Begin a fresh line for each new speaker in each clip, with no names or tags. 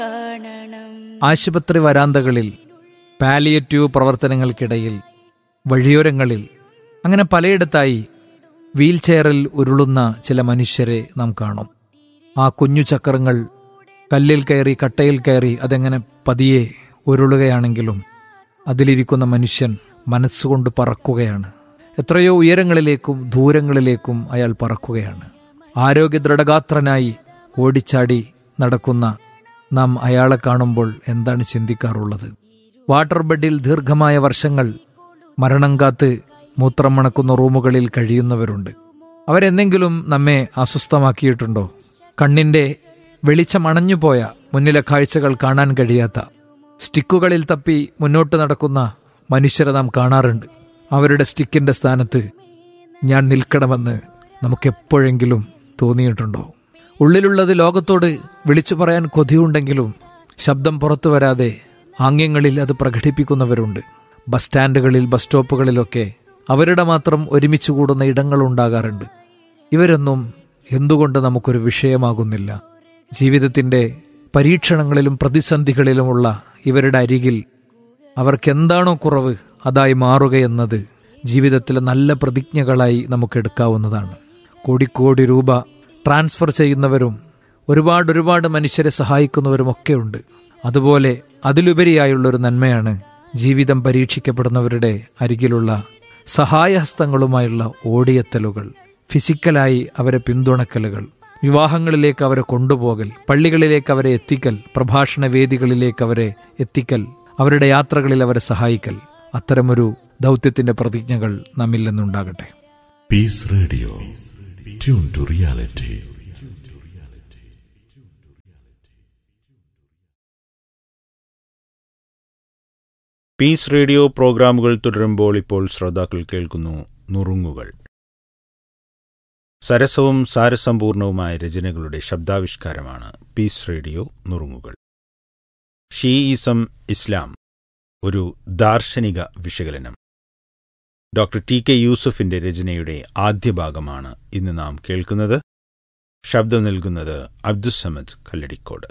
ആശുപത്രി വരാന്തകളിൽ പാലിയേറ്റീവ് പ്രവർത്തനങ്ങൾക്കിടയിൽ വഴിയോരങ്ങളിൽ അങ്ങനെ പലയിടത്തായി വീൽ ചെയറിൽ ഉരുളുന്ന ചില മനുഷ്യരെ നാം കാണും ആ കുഞ്ഞു ചക്രങ്ങൾ കല്ലിൽ കയറി കട്ടയിൽ കയറി അതെങ്ങനെ പതിയെ ഉരുളുകയാണെങ്കിലും അതിലിരിക്കുന്ന മനുഷ്യൻ മനസ്സുകൊണ്ട് പറക്കുകയാണ് എത്രയോ ഉയരങ്ങളിലേക്കും ദൂരങ്ങളിലേക്കും അയാൾ പറക്കുകയാണ് ആരോഗ്യ ദൃഢഗാത്രനായി ഓടിച്ചാടി നടക്കുന്ന നാം അയാളെ കാണുമ്പോൾ എന്താണ് ചിന്തിക്കാറുള്ളത് വാട്ടർ ബെഡിൽ ദീർഘമായ വർഷങ്ങൾ മരണം കാത്ത് മൂത്രം മണക്കുന്ന റൂമുകളിൽ കഴിയുന്നവരുണ്ട് അവരെന്തെങ്കിലും നമ്മെ അസ്വസ്ഥമാക്കിയിട്ടുണ്ടോ കണ്ണിന്റെ വെളിച്ചം അണഞ്ഞുപോയ മുന്നിലെ കാഴ്ചകൾ കാണാൻ കഴിയാത്ത സ്റ്റിക്കുകളിൽ തപ്പി മുന്നോട്ട് നടക്കുന്ന മനുഷ്യരെ നാം കാണാറുണ്ട് അവരുടെ സ്റ്റിക്കിന്റെ സ്ഥാനത്ത് ഞാൻ നിൽക്കണമെന്ന് നമുക്കെപ്പോഴെങ്കിലും തോന്നിയിട്ടുണ്ടോ ഉള്ളിലുള്ളത് ലോകത്തോട് വിളിച്ചു പറയാൻ കൊതിയുണ്ടെങ്കിലും ശബ്ദം പുറത്തു വരാതെ ആംഗ്യങ്ങളിൽ അത് പ്രകടിപ്പിക്കുന്നവരുണ്ട് ബസ് സ്റ്റാൻഡുകളിൽ ബസ് സ്റ്റോപ്പുകളിലൊക്കെ അവരുടെ മാത്രം ഒരുമിച്ച് കൂടുന്ന ഇടങ്ങൾ ഉണ്ടാകാറുണ്ട് ഇവരൊന്നും എന്തുകൊണ്ട് നമുക്കൊരു വിഷയമാകുന്നില്ല ജീവിതത്തിന്റെ പരീക്ഷണങ്ങളിലും പ്രതിസന്ധികളിലുമുള്ള ഇവരുടെ അരികിൽ അവർക്കെന്താണോ കുറവ് അതായി മാറുകയെന്നത് ജീവിതത്തിലെ നല്ല പ്രതിജ്ഞകളായി നമുക്ക് എടുക്കാവുന്നതാണ് കോടിക്കോടി രൂപ ട്രാൻസ്ഫർ ചെയ്യുന്നവരും ഒരുപാട് ഒരുപാട് മനുഷ്യരെ സഹായിക്കുന്നവരുമൊക്കെ ഉണ്ട് അതുപോലെ അതിലുപരിയായുള്ളൊരു നന്മയാണ് ജീവിതം പരീക്ഷിക്കപ്പെടുന്നവരുടെ അരികിലുള്ള സഹായഹസ്തങ്ങളുമായുള്ള ഓടിയെത്തലുകൾ ഫിസിക്കലായി അവരെ പിന്തുണക്കലുകൾ വിവാഹങ്ങളിലേക്ക് അവരെ കൊണ്ടുപോകൽ പള്ളികളിലേക്ക് അവരെ എത്തിക്കൽ പ്രഭാഷണ വേദികളിലേക്ക് അവരെ എത്തിക്കൽ അവരുടെ യാത്രകളിൽ അവരെ സഹായിക്കൽ അത്തരമൊരു ദൗത്യത്തിന്റെ പ്രതിജ്ഞകൾ നമ്മിൽ നിന്നുണ്ടാകട്ടെ
peace radio tune to reality
peace radio പ്രോഗ്രാമുകൾ തുടരുമ്പോൾ ഇപ്പോൾ ശ്രോതാക്കൾ കേൾക്കുന്നു നുറുങ്ങുകൾ സരസവും സാരസമ്പൂർണവുമായ രചനകളുടെ ശബ്ദാവിഷ്കാരമാണ് പീസ് റേഡിയോ നുറുങ്ങുകൾ ഷീയിസം ഇസ്ലാം ഒരു ദാർശനിക വിശകലനം ഡോക്ടർ ടി കെ യൂസഫിന്റെ രചനയുടെ ആദ്യ ഭാഗമാണ് ഇന്ന് നാം കേൾക്കുന്നത് ശബ്ദം നൽകുന്നത് അബ്ദുസമദ് കല്ലടിക്കോട്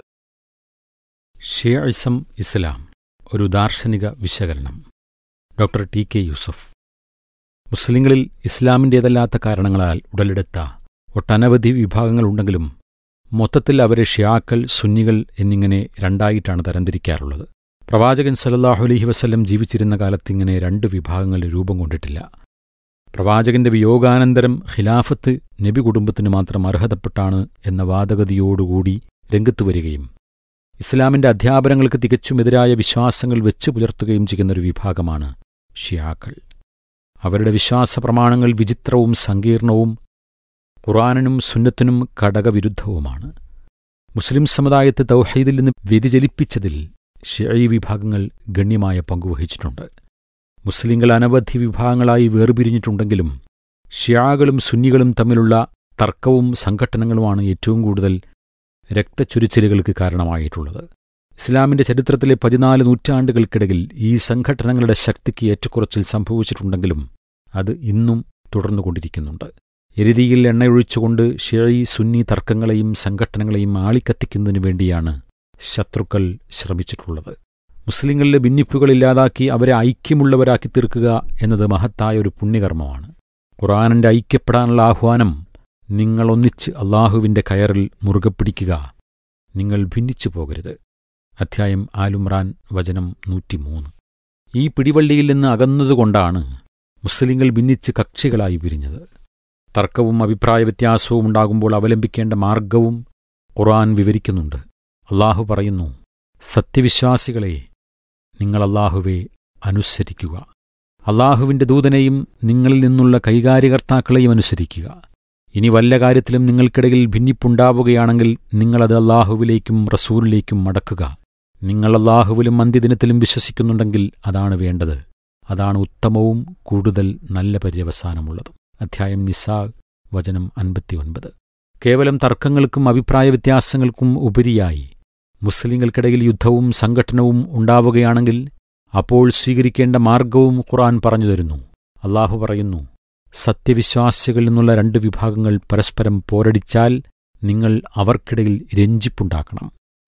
ഷിയഇസം ഇസ്ലാം ഒരു ദാർശനിക വിശകലനം ഡോക്ടർ ടി കെ യൂസഫ് മുസ്ലിങ്ങളിൽ ഇസ്ലാമിൻ്റേതല്ലാത്ത കാരണങ്ങളാൽ ഉടലെടുത്ത ഒട്ടനവധി വിഭാഗങ്ങളുണ്ടെങ്കിലും മൊത്തത്തിൽ അവരെ ഷിയാക്കൾ സുന്നികൾ എന്നിങ്ങനെ രണ്ടായിട്ടാണ് തരംതിരിക്കാറുള്ളത് പ്രവാചകൻ സല്ലല്ലാഹു അലൈഹി വസല്ലം ജീവിച്ചിരുന്ന കാലത്തിങ്ങനെ രണ്ട് വിഭാഗങ്ങൾ രൂപം കൊണ്ടിട്ടില്ല പ്രവാചകന്റെ വിയോഗാനന്തരം ഖിലാഫത്ത് നബി കുടുംബത്തിന് മാത്രം അർഹതപ്പെട്ടാണ് എന്ന വാദഗതിയോടുകൂടി രംഗത്തു വരികയും ഇസ്ലാമിന്റെ അധ്യാപനങ്ങൾക്ക് തികച്ചും എതിരായ വിശ്വാസങ്ങൾ വെച്ചു പുലർത്തുകയും ചെയ്യുന്നൊരു വിഭാഗമാണ് ഷിയാക്കൾ അവരുടെ വിശ്വാസ പ്രമാണങ്ങൾ വിചിത്രവും സങ്കീർണവും ഖുറാനിനും സുന്നത്തിനും ഘടകവിരുദ്ധവുമാണ് മുസ്ലിം സമുദായത്തെ തൗഹീദിൽ നിന്ന് വ്യതിചലിപ്പിച്ചതിൽ ഷിയഈ വിഭാഗങ്ങൾ ഗണ്യമായ പങ്കുവഹിച്ചിട്ടുണ്ട് മുസ്ലിങ്ങൾ അനവധി വിഭാഗങ്ങളായി വേർപിരിഞ്ഞിട്ടുണ്ടെങ്കിലും ഷിയാകളും സുന്നികളും തമ്മിലുള്ള തർക്കവും സംഘട്ടനങ്ങളുമാണ് ഏറ്റവും കൂടുതൽ രക്തച്ചൊരിച്ചിലുകൾക്ക് കാരണമായിട്ടുള്ളത് ഇസ്ലാമിന്റെ ചരിത്രത്തിലെ പതിനാല് നൂറ്റാണ്ടുകൾക്കിടയിൽ ഈ സംഘടനകളുടെ ശക്തിക്ക് ഏറ്റക്കുറച്ചിൽ സംഭവിച്ചിട്ടുണ്ടെങ്കിലും അത് ഇന്നും തുടർന്നുകൊണ്ടിരിക്കുന്നുണ്ട് എരുതിയിൽ എണ്ണയൊഴിച്ചുകൊണ്ട് ഷിയയി സുന്നി തർക്കങ്ങളെയും സംഘടനകളെയും ആളിക്കത്തിക്കുന്നതിനു വേണ്ടിയാണ് ശത്രുക്കൾ ശ്രമിച്ചിട്ടുള്ളത് മുസ്ലിങ്ങളിലെ ഭിന്നിപ്പുകൾ ഇല്ലാതാക്കി അവരെ ഐക്യമുള്ളവരാക്കി തീർക്കുക എന്നത് മഹത്തായ ഒരു പുണ്യകർമ്മമാണ് ഖുറാനിന്റെ ഐക്യപ്പെടാനുള്ള ആഹ്വാനം നിങ്ങളൊന്നിച്ച് അള്ളാഹുവിന്റെ കയറിൽ മുറുകെ പിടിക്കുക നിങ്ങൾ ഭിന്നിച്ചു പോകരുത് അധ്യായം ആലുമ്രാൻ വചനം നൂറ്റിമൂന്ന് ഈ പിടിവള്ളിയിൽ നിന്ന് അകന്നതുകൊണ്ടാണ് മുസ്ലിങ്ങൾ ഭിന്നിച്ച് കക്ഷികളായി പിരിഞ്ഞത് തർക്കവും അഭിപ്രായ വ്യത്യാസവും ഉണ്ടാകുമ്പോൾ അവലംബിക്കേണ്ട മാർഗവും ഖുർആൻ വിവരിക്കുന്നുണ്ട് അള്ളാഹു പറയുന്നു സത്യവിശ്വാസികളെ നിങ്ങൾ അള്ളാഹുവെ അനുസരിക്കുക അള്ളാഹുവിന്റെ ദൂതനെയും നിങ്ങളിൽ നിന്നുള്ള കൈകാര്യകർത്താക്കളെയും അനുസരിക്കുക ഇനി വല്ല കാര്യത്തിലും നിങ്ങൾക്കിടയിൽ ഭിന്നിപ്പുണ്ടാവുകയാണെങ്കിൽ നിങ്ങളത് അള്ളാഹുവിലേക്കും റസൂലിലേക്കും മടക്കുക നിങ്ങൾ അള്ളാഹുവിലും അന്ത്യദിനത്തിലും വിശ്വസിക്കുന്നുണ്ടെങ്കിൽ അതാണ് വേണ്ടത് അതാണ് ഉത്തമവും കൂടുതൽ നല്ല പര്യവസാനമുള്ളതും അധ്യായം നിസാ വചനം അൻപത്തിയൊൻപത് കേവലം തർക്കങ്ങൾക്കും അഭിപ്രായ വ്യത്യാസങ്ങൾക്കും ഉപരിയായി മുസ്ലിങ്ങൾക്കിടയിൽ യുദ്ധവും സംഘട്ടനവും ഉണ്ടാവുകയാണെങ്കിൽ അപ്പോൾ സ്വീകരിക്കേണ്ട മാർഗവും ഖുറാൻ പറഞ്ഞു തരുന്നു അള്ളാഹു പറയുന്നു സത്യവിശ്വാസികളിൽ നിന്നുള്ള രണ്ട് വിഭാഗങ്ങൾ പരസ്പരം പോരടിച്ചാൽ നിങ്ങൾ അവർക്കിടയിൽ രഞ്ജിപ്പുണ്ടാക്കണം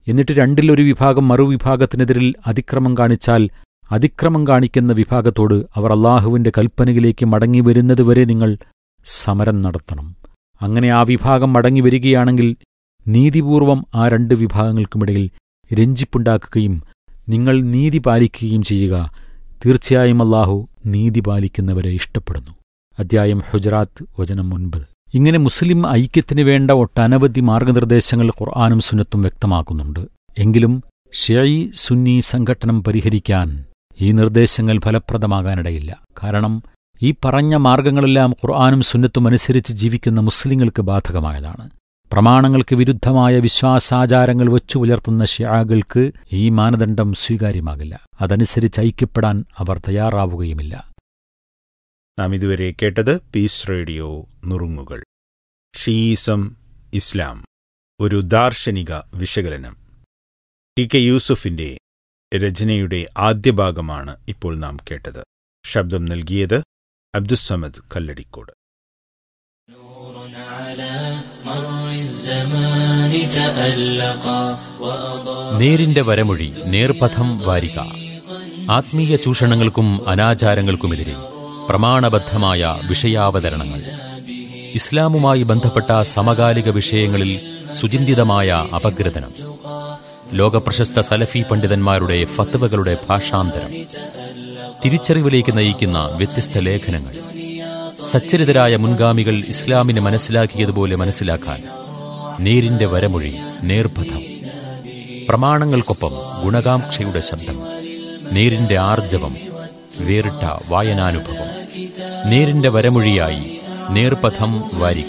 എന്നിട്ട് രണ്ടിലൊരു വിഭാഗം മറുവിഭാഗത്തിനെതിരിൽ അതിക്രമം കാണിച്ചാൽ അതിക്രമം കാണിക്കുന്ന വിഭാഗത്തോട് അവർ അള്ളാഹുവിന്റെ കൽപ്പനയിലേക്ക് മടങ്ങി വരുന്നതുവരെ നിങ്ങൾ സമരം നടത്തണം അങ്ങനെ ആ വിഭാഗം മടങ്ങി വരികയാണെങ്കിൽ നീതിപൂർവം ആ രണ്ട് വിഭാഗങ്ങൾക്കുമിടയിൽ രഞ്ജിപ്പുണ്ടാക്കുകയും നിങ്ങൾ നീതി പാലിക്കുകയും ചെയ്യുക തീർച്ചയായും അള്ളാഹു നീതി പാലിക്കുന്നവരെ ഇഷ്ടപ്പെടുന്നു അദ്ധ്യായം ഹുജറാത്ത് വചനം ഒൻപത് ഇങ്ങനെ മുസ്ലിം ഐക്യത്തിന് വേണ്ട ഒട്ടനവധി മാർഗനിർദ്ദേശങ്ങൾ ഖുർആാനും സുന്നത്തും വ്യക്തമാക്കുന്നുണ്ട് എങ്കിലും ഷെയ് സുന്നി സംഘട്ടനം പരിഹരിക്കാൻ ഈ നിർദ്ദേശങ്ങൾ ഫലപ്രദമാകാനിടയില്ല കാരണം ഈ പറഞ്ഞ മാർഗങ്ങളെല്ലാം ഖുർആാനും സുന്നത്തും അനുസരിച്ച് ജീവിക്കുന്ന മുസ്ലിങ്ങൾക്ക് ബാധകമായതാണ് പ്രമാണങ്ങൾക്ക് വിരുദ്ധമായ വിശ്വാസാചാരങ്ങൾ വച്ചു പുലർത്തുന്ന ഷിയാകൾക്ക് ഈ മാനദണ്ഡം സ്വീകാര്യമാകില്ല അതനുസരിച്ച് ഐക്യപ്പെടാൻ അവർ തയ്യാറാവുകയുമില്ല
നാം ഇതുവരെ കേട്ടത് പീസ് റേഡിയോ നുറുങ്ങുകൾ ഷീസം ഇസ്ലാം ഒരു ദാർശനിക വിശകലനം ടി കെ യൂസുഫിന്റെ രചനയുടെ ആദ്യ ഭാഗമാണ് ഇപ്പോൾ നാം കേട്ടത് ശബ്ദം നൽകിയത് അബ്ദുസമദ് കല്ലടിക്കോട്
نور على مر الزمان تألقا وأضاء
നേരിന്റെ വരമൊഴി നേർപഥം വാരിക ആത്മീയ ചൂഷണങ്ങൾക്കും അനാചാരങ്ങൾക്കുമെതിരെ പ്രമാണബദ്ധമായ വിഷയാവതരണങ്ങൾ ഇസ്ലാമുമായി ബന്ധപ്പെട്ട സമകാലിക വിഷയങ്ങളിൽ സുചിന്തിതമായ അപഗ്രഥനം ലോകപ്രശസ്ത സലഫി പണ്ഡിതന്മാരുടെ ഫത്വകളുടെ ഭാഷാന്തരം തിരിച്ചറിവിലേക്ക് നയിക്കുന്ന വ്യത്യസ്ത ലേഖനങ്ങൾ സച്ചരിതരായ മുൻഗാമികൾ ഇസ്ലാമിനെ മനസ്സിലാക്കിയതുപോലെ മനസ്സിലാക്കാൻ നേരിന്റെ വരമൊഴി നേർപഥം പ്രമാണങ്ങൾക്കൊപ്പം ഗുണകാംക്ഷയുടെ ശബ്ദം നേരിന്റെ ആർജവം വേറിട്ട വായനാനുഭവം നേരിന്റെ വരമൊഴിയായി നേർപഥം വാരിക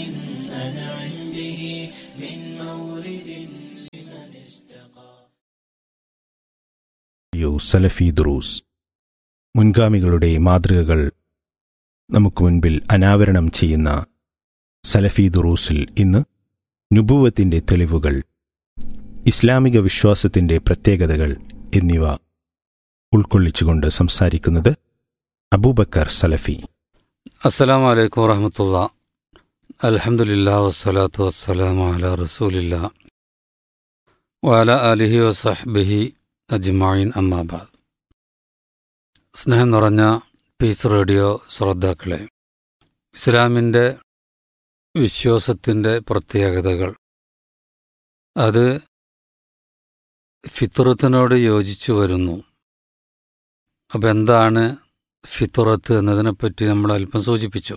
യോ സലഫി ദുറൂസ് മുൻഗാമികളുടെ മാതൃകകൾ നമുക്ക് മുൻപിൽ അനാവരണം ചെയ്യുന്ന സലഫി ദുറൂസിൽ ഇന്ന് നുബുവത്തിന്റെ തെളിവുകൾ ഇസ്ലാമിക വിശ്വാസത്തിന്റെ പ്രത്യേകതകൾ എന്നിവ ഉൾക്കൊള്ളിച്ചുകൊണ്ട് സംസാരിക്കുന്നത് അബൂബക്കർ സലഫി
അസ്സലാമു അലൈക്കും വറഹമത്തുള്ള അൽഹംദുലില്ലാ വസ്സലാത്തു വസ്സലാമു അല റസൂലില്ല വഅല അലിഹി വസഹ്ബിഹി അജ്മായിൻ അമ്മാബാദ് സ്നേഹം നിറഞ്ഞ പീസ് റേഡിയോ ശ്രോതാക്കളെ ഇസ്ലാമിൻ്റെ വിശ്വാസത്തിൻ്റെ പ്രത്യേകതകൾ അത് ഫിത്രത്തിനോട് യോജിച്ചു വരുന്നു അപ്പം എന്താണ് ഫിത്തുറത്ത് എന്നതിനെപ്പറ്റി നമ്മൾ അല്പം സൂചിപ്പിച്ചു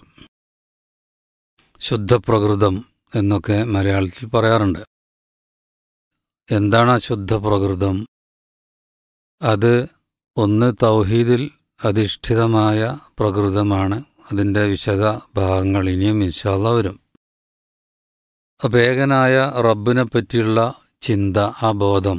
ശുദ്ധപ്രകൃതം എന്നൊക്കെ മലയാളത്തിൽ പറയാറുണ്ട് എന്താണ് ആ ശുദ്ധപ്രകൃതം അത് ഒന്ന് തൗഹീദിൽ അധിഷ്ഠിതമായ പ്രകൃതമാണ് അതിൻ്റെ വിശദ ഭാഗങ്ങൾ ഇനിയും ഇൻഷാല്ല വരും അപ്പം ഏകനായ റബ്ബിനെ പറ്റിയുള്ള ചിന്ത ആ ബോധം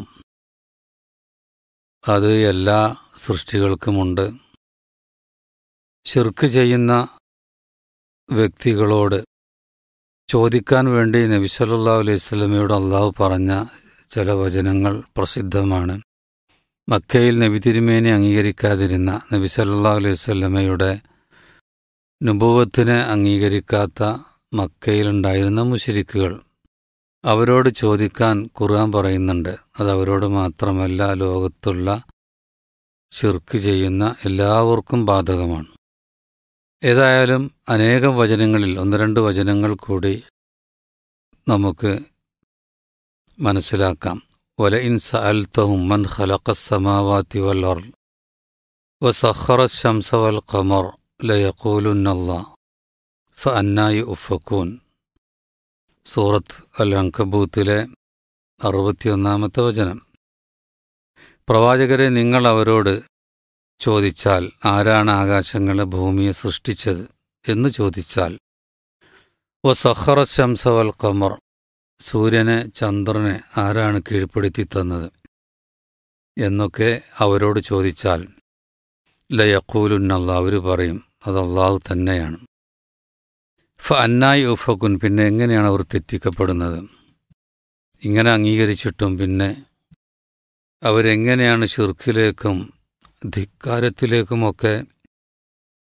അത് എല്ലാ സൃഷ്ടികൾക്കുമുണ്ട് ഷിർക്ക് ചെയ്യുന്ന വ്യക്തികളോട് ചോദിക്കാൻ വേണ്ടി നബി സല്ലല്ലാഹു അലൈഹി സ്വലമയോട് അള്ളാഹു പറഞ്ഞ ചില വചനങ്ങൾ പ്രസിദ്ധമാണ് മക്കയിൽ നബി തിരുമേനി അംഗീകരിക്കാതിരുന്ന നബി സല്ലല്ലാഹു അലൈഹി സ്വലമയുടെ നുപൂവത്തിനെ അംഗീകരിക്കാത്ത മക്കയിലുണ്ടായിരുന്ന മുശരിക്കുകൾ അവരോട് ചോദിക്കാൻ ഖുർആൻ പറയുന്നുണ്ട് അത് അവരോട് മാത്രമല്ല ലോകത്തുള്ള ഷിർക്ക് ചെയ്യുന്ന എല്ലാവർക്കും ബാധകമാണ് ഏതായാലും അനേകം വചനങ്ങളിൽ ഒന്ന് രണ്ട് വചനങ്ങൾ കൂടി നമുക്ക് മനസ്സിലാക്കാം വല ഇൻ സഅൽതഹും മൻ ഖലഖ السماوات والأرض وسخر الشمس والقمر ليقولن الله فأنا يؤفكون സൂറത്ത് അൽ അങ്കബൂത്തിലെ അറുപത്തിയൊന്നാമത്തെ വചനം പ്രവാചകരെ നിങ്ങൾ അവരോട് ചോദിച്ചാൽ ആരാണ് ആകാശങ്ങളെ ഭൂമിയെ സൃഷ്ടിച്ചത് എന്ന് ചോദിച്ചാൽ വ സഹറ ശംസവൽ കമർ സൂര്യനെ ചന്ദ്രനെ ആരാണ് കീഴ്പ്പെടുത്തി തന്നത് എന്നൊക്കെ അവരോട് ചോദിച്ചാൽ ലയക്കൂലുന്നല്ല അവർ പറയും അത് അള്ളാഹു തന്നെയാണ് ഫ അന്നായി ഉഫക്കുൻ പിന്നെ എങ്ങനെയാണ് അവർ തെറ്റിക്കപ്പെടുന്നത് ഇങ്ങനെ അംഗീകരിച്ചിട്ടും പിന്നെ അവരെങ്ങനെയാണ് ഷിർക്കിലേക്കും ധിക്കാരത്തിലേക്കുമൊക്കെ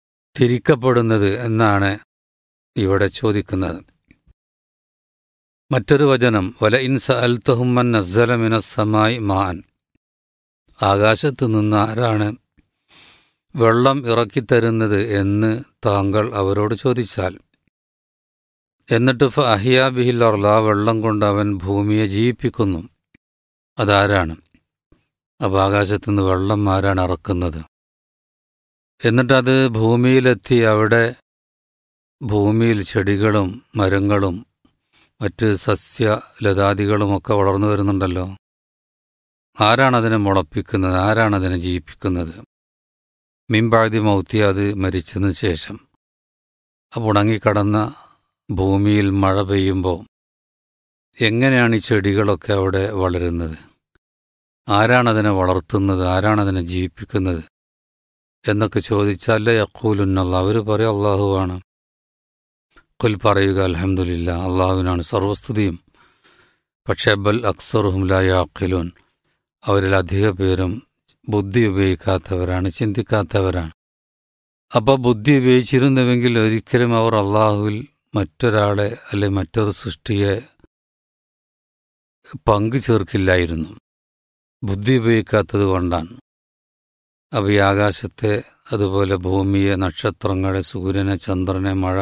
തിരിക്കപ്പെടുന്നത് എന്നാണ് ഇവിടെ ചോദിക്കുന്നത് മറ്റൊരു വചനം വല ഇൻസ അൽത്തഹുമ്മൻ നസ്സല മിനസ്സമായി മാൻ ആകാശത്ത് നിന്ന് ആരാണ് വെള്ളം ഇറക്കിത്തരുന്നത് എന്ന് താങ്കൾ അവരോട് ചോദിച്ചാൽ എന്നിട്ട് ഫ അഹിയാ ബിഹിൽ അർല വെള്ളം കൊണ്ട് അവൻ ഭൂമിയെ ജീവിപ്പിക്കുന്നു അതാരാണ് അപ്പോൾ ആകാശത്തുനിന്ന് വെള്ളം ആരാണ് ഇറക്കുന്നത് എന്നിട്ടത് ഭൂമിയിലെത്തി അവിടെ ഭൂമിയിൽ ചെടികളും മരങ്ങളും മറ്റ് സസ്യലതാദികളുമൊക്കെ വളർന്നു വരുന്നുണ്ടല്ലോ ആരാണതിനെ മുളപ്പിക്കുന്നത് ആരാണതിനെ ജീവിപ്പിക്കുന്നത് മീൻപാഴ്തി മൗത്തി അത് മരിച്ചതിന് ശേഷം അപ്പോൾ ഉണങ്ങിക്കടന്ന ഭൂമിയിൽ മഴ പെയ്യുമ്പോൾ എങ്ങനെയാണ് ഈ ചെടികളൊക്കെ അവിടെ വളരുന്നത് ആരാണതിനെ വളർത്തുന്നത് ആരാണതിനെ ജീവിപ്പിക്കുന്നത് എന്നൊക്കെ ചോദിച്ചാൽ യക്കൂലുന്നല്ല അവർ പറയും അള്ളാഹുവാണ് കുൽ പറയുക അലഹമുല്ല അള്ളാഹുവിനാണ് സർവസ്തുതിയും പക്ഷേ ബൽ അക്സറുഹും ലായാഖിലൂൻ അവരിൽ അധിക പേരും ബുദ്ധി ഉപയോഗിക്കാത്തവരാണ് ചിന്തിക്കാത്തവരാണ് അപ്പോൾ ബുദ്ധി ഉപയോഗിച്ചിരുന്നുവെങ്കിൽ ഒരിക്കലും അവർ അള്ളാഹുവിൽ മറ്റൊരാളെ അല്ലെ മറ്റൊരു സൃഷ്ടിയെ പങ്കു ചേർക്കില്ലായിരുന്നു ബുദ്ധി ഉപയോഗിക്കാത്തത് കൊണ്ടാണ് അപ്പോൾ ഈ ആകാശത്തെ അതുപോലെ ഭൂമിയെ നക്ഷത്രങ്ങളെ സൂര്യനെ ചന്ദ്രനെ മഴ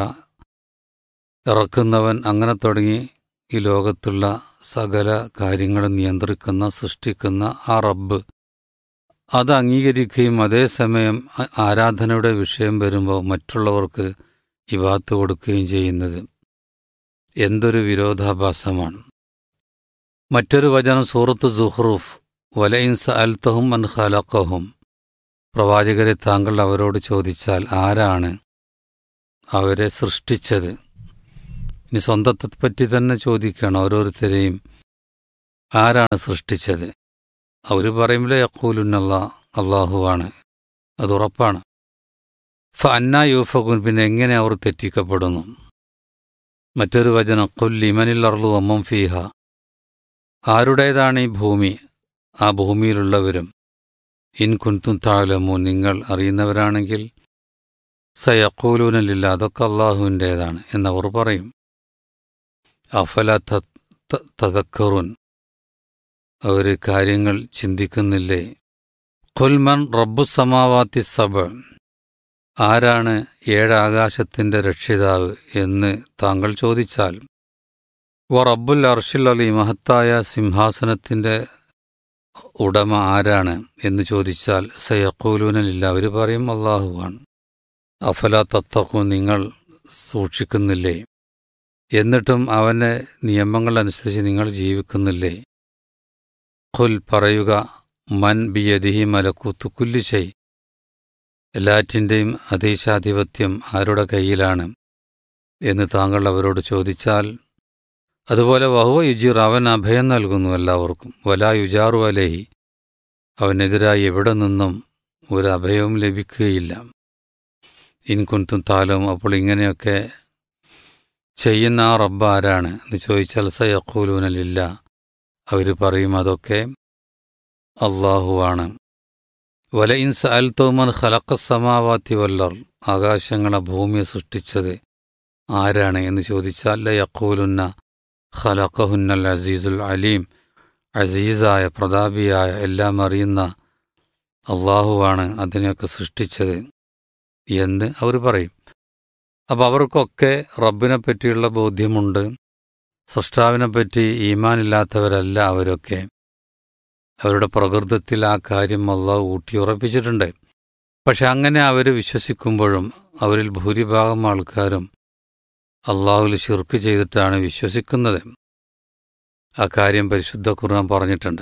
ഇറക്കുന്നവൻ അങ്ങനെ തുടങ്ങി ഈ ലോകത്തുള്ള സകല കാര്യങ്ങളും നിയന്ത്രിക്കുന്ന സൃഷ്ടിക്കുന്ന ആ റബ്ബ് അത് അംഗീകരിക്കുകയും അതേസമയം ആ- ആരാധനയുടെ വിഷയം വരുമ്പോൾ മറ്റുള്ളവർക്ക് ഇവാത്ത് കൊടുക്കുകയും ചെയ്യുന്നത് എന്തൊരു വിരോധാഭാസമാണ് മറ്റൊരു വചനം സൂറത്ത് സുഹ്റൂഫ് വലയിൻ സഅൽത്തഹും അൻ ഖലഖഹും പ്രവാചകരെ താങ്കൾ അവരോട് ചോദിച്ചാൽ ആരാണ് അവരെ സൃഷ്ടിച്ചത് ഇനി സ്വന്തത്തെപ്പറ്റി തന്നെ ചോദിക്കുകയാണ് ഓരോരുത്തരെയും ആരാണ് സൃഷ്ടിച്ചത് അവർ പറയുമ്പോൾ യക്കൂലുന്നല്ല അള്ളാഹുവാണ് അത് ഉറപ്പാണ് ഫ അന്ന യൂഫകുൻ പിന്നെ എങ്ങനെ അവർ തെറ്റിക്കപ്പെടുന്നു മറ്റൊരു വചനം കൊല്ലിമനിൽ അർളു അമ്മം ഫീഹ ആരുടേതാണ് ഈ ഭൂമി ആ ഭൂമിയിലുള്ളവരും ഇൻ കുൻതും താലമോ നിങ്ങൾ അറിയുന്നവരാണെങ്കിൽ സയക്കൂലൂനലില്ല അതൊക്കെ അള്ളാഹുവിൻ്റേതാണ് എന്നവർ പറയും അഫല തതക്കറുൻ അവർ കാര്യങ്ങൾ ചിന്തിക്കുന്നില്ലേ കൊൽമൻ റബ്ബു സമാവാത്തി സബ ആരാണ് ഏഴാകാശത്തിൻ്റെ രക്ഷിതാവ് എന്ന് താങ്കൾ ചോദിച്ചാൽ വ റബ്ബുൽ അർഷിൽ അലി മഹത്തായ സിംഹാസനത്തിൻ്റെ ഉടമ ആരാണ് എന്ന് ചോദിച്ചാൽ സയക്കൂലൂനലില്ല അവർ പറയും അള്ളാഹുവാണ് അഫല തത്തക്കു നിങ്ങൾ സൂക്ഷിക്കുന്നില്ലേ എന്നിട്ടും അവൻ്റെ നിയമങ്ങളനുസരിച്ച് നിങ്ങൾ ജീവിക്കുന്നില്ലേ ഖുൽ പറയുക മൻ ബിയദിഹി മലക്കൂത്തു കുല്ലിശൈ എല്ലാറ്റിൻ്റെയും അതീശാധിപത്യം ആരുടെ കയ്യിലാണ് എന്ന് താങ്കൾ അവരോട് ചോദിച്ചാൽ അതുപോലെ വഹുവ യുജീർ അവൻ അഭയം നൽകുന്നു എല്ലാവർക്കും വലാ യുജാറു അലഹി അവനെതിരായി എവിടെ നിന്നും ഒരു അഭയവും ലഭിക്കുകയില്ല ഇൻകുന്തും താലവും അപ്പോൾ ഇങ്ങനെയൊക്കെ ചെയ്യുന്ന ആ റബ്ബ് ആരാണ് എന്ന് ചോദിച്ചാൽ സയക്കൂലൂനലില്ല അവർ പറയും അതൊക്കെ അള്ളാഹുവാണ് വല ഇൻസ് അൽ തോമൻ ഖലക്ക സമാവാത്തി വല്ലർ ആകാശങ്ങളെ ഭൂമിയെ സൃഷ്ടിച്ചത് ആരാണ് എന്ന് ചോദിച്ചാൽ യക്കൂലുന്ന ഖലഖഹുന്നൽ അസീസുൽ അലീം അസീസായ പ്രതാപിയായ എല്ലാം അറിയുന്ന അള്ളാഹുവാണ് അതിനെയൊക്കെ സൃഷ്ടിച്ചത് എന്ന് അവർ പറയും അപ്പോൾ അവർക്കൊക്കെ റബ്ബിനെ പറ്റിയുള്ള ബോധ്യമുണ്ട് സൃഷ്ടാവിനെപ്പറ്റി ഈമാനില്ലാത്തവരല്ല അവരൊക്കെ അവരുടെ പ്രകൃതത്തിൽ ആ കാര്യം അള്ളാഹു ഊട്ടിയുറപ്പിച്ചിട്ടുണ്ട് പക്ഷെ അങ്ങനെ അവർ വിശ്വസിക്കുമ്പോഴും അവരിൽ ഭൂരിഭാഗം ആൾക്കാരും അള്ളാഹുൽ ഷിർക്ക് ചെയ്തിട്ടാണ് വിശ്വസിക്കുന്നത് ആ കാര്യം പരിശുദ്ധ ഖുർആൻ പറഞ്ഞിട്ടുണ്ട്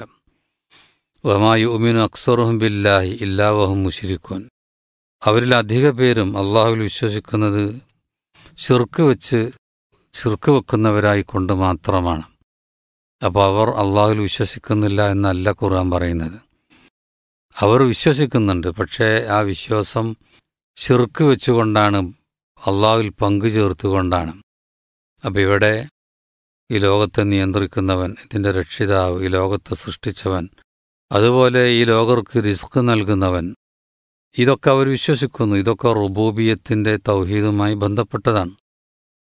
വമായു ഉമിനു അക്സറുഹും ബില്ലാഹി ഇല്ലാവഹും മുഷിരിക്കുൻ അവരിൽ അധിക പേരും അള്ളാഹുവിൽ വിശ്വസിക്കുന്നത് ഷിർക്ക് വെച്ച് ഷിർക്ക് വെക്കുന്നവരായി കൊണ്ട് മാത്രമാണ് അപ്പോൾ അവർ അള്ളാഹുവിൽ വിശ്വസിക്കുന്നില്ല എന്നല്ല ഖുർആൻ പറയുന്നത് അവർ വിശ്വസിക്കുന്നുണ്ട് പക്ഷേ ആ വിശ്വാസം ഷിർക്ക് വെച്ചുകൊണ്ടാണ് അള്ളാഹുവിൽ പങ്കു ചേർത്തുകൊണ്ടാണ് അപ്പോൾ ഇവിടെ ഈ ലോകത്തെ നിയന്ത്രിക്കുന്നവൻ ഇതിൻ്റെ രക്ഷിതാവ് ഈ ലോകത്തെ സൃഷ്ടിച്ചവൻ അതുപോലെ ഈ ലോകർക്ക് റിസ്ക് നൽകുന്നവൻ ഇതൊക്കെ അവർ വിശ്വസിക്കുന്നു ഇതൊക്കെ റുബൂബിയത്തിൻ്റെ തൗഹീദുമായി ബന്ധപ്പെട്ടതാണ്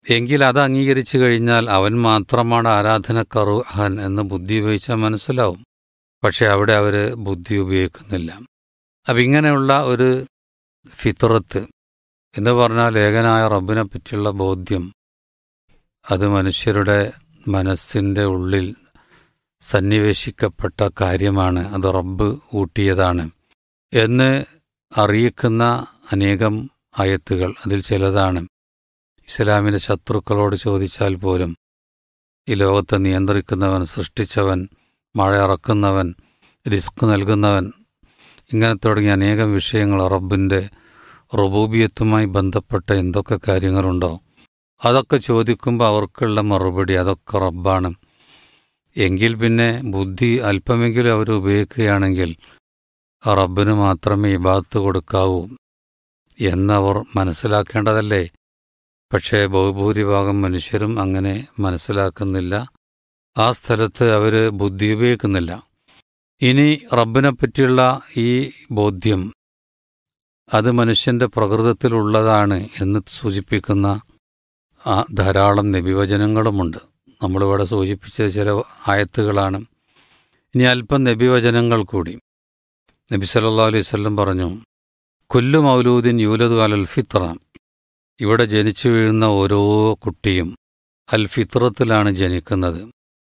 എങ്കിൽ അത് അംഗീകരിച്ചു കഴിഞ്ഞാൽ അവൻ മാത്രമാണ് ആരാധനക്കറുഹൻ എന്ന് ബുദ്ധി ഉപയോഗിച്ചാൽ മനസ്സിലാവും പക്ഷെ അവിടെ അവർ ബുദ്ധി ഉപയോഗിക്കുന്നില്ല അപ്പം ഇങ്ങനെയുള്ള ഒരു ഫിത്രത്ത് എന്ന് പറഞ്ഞാൽ ഏകനായ റബ്ബിനെ പറ്റിയുള്ള ബോധ്യം അത് മനുഷ്യരുടെ മനസ്സിൻ്റെ ഉള്ളിൽ സന്നിവേശിക്കപ്പെട്ട കാര്യമാണ് അത് റബ്ബ് ഊട്ടിയതാണ് എന്ന് അറിയിക്കുന്ന അനേകം ആയത്തുകൾ അതിൽ ചിലതാണ് ഇസ്ലാമിൻ്റെ ശത്രുക്കളോട് ചോദിച്ചാൽ പോലും ഈ ലോകത്തെ നിയന്ത്രിക്കുന്നവൻ സൃഷ്ടിച്ചവൻ മഴ ഇറക്കുന്നവൻ റിസ്ക് നൽകുന്നവൻ ഇങ്ങനെ തുടങ്ങിയ അനേകം വിഷയങ്ങൾ റബ്ബിൻ്റെ റുബൂബിയത്തുമായി ബന്ധപ്പെട്ട എന്തൊക്കെ കാര്യങ്ങളുണ്ടോ അതൊക്കെ ചോദിക്കുമ്പോൾ അവർക്കുള്ള മറുപടി അതൊക്കെ റബ്ബാണ് എങ്കിൽ പിന്നെ ബുദ്ധി അല്പമെങ്കിലും അവർ ഉപയോഗിക്കുകയാണെങ്കിൽ ആ റബ്ബിന് മാത്രമേ ഇബാദത്ത് കൊടുക്കാവൂ എന്നവർ മനസ്സിലാക്കേണ്ടതല്ലേ പക്ഷേ ബഹുഭൂരിഭാഗം മനുഷ്യരും അങ്ങനെ മനസ്സിലാക്കുന്നില്ല ആ സ്ഥലത്ത് അവർ ബുദ്ധി ഉപയോഗിക്കുന്നില്ല ഇനി റബ്ബിനെ പറ്റിയുള്ള ഈ ബോധ്യം അത് മനുഷ്യന്റെ പ്രകൃതത്തിലുള്ളതാണ് എന്ന് സൂചിപ്പിക്കുന്ന ആ ധാരാളം നബിവചനങ്ങളുമുണ്ട് നമ്മളിവിടെ സൂചിപ്പിച്ച ചില ആയത്തുകളാണ് ഇനി അല്പം നബിവചനങ്ങൾ കൂടി നബി സല്ലാ അലൈഹി സ്വല്ലം പറഞ്ഞു കൊല്ലു മൗലൂദിൻ യൂലദ് അൽ ഫിത്ര ഇവിടെ ജനിച്ചു വീഴുന്ന ഓരോ കുട്ടിയും അൽ ഫിത്രത്തിലാണ് ജനിക്കുന്നത്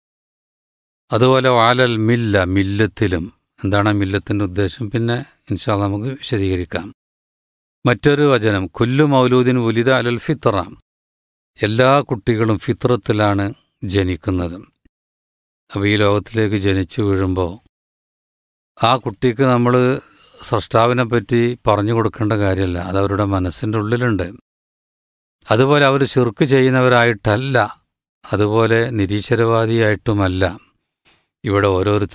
അതുപോലെ വാലൽ മില്ല മില്ലത്തിലും എന്താണ് മില്ലത്തിൻ്റെ ഉദ്ദേശം പിന്നെ ഇൻഷാ നമുക്ക് വിശദീകരിക്കാം മറ്റൊരു വചനം കൊല്ലു മൗലൂദിൻ ഉലിത അലൽ ഫിത്ര എല്ലാ കുട്ടികളും ഫിത്രത്തിലാണ് ജനിക്കുന്നത് അപ്പോൾ ഈ ലോകത്തിലേക്ക് ജനിച്ചു വീഴുമ്പോൾ ആ കുട്ടിക്ക് നമ്മൾ സ്രഷ്ടാവിനെ പറ്റി പറഞ്ഞു കൊടുക്കേണ്ട കാര്യമല്ല അത് അവരുടെ മനസ്സിൻ്റെ ഉള്ളിലുണ്ട് അതുപോലെ അവർ ചുർക്ക് ചെയ്യുന്നവരായിട്ടല്ല അതുപോലെ നിരീശ്വരവാദിയായിട്ടുമല്ല ഇവിടെ ഓരോരുത്തർ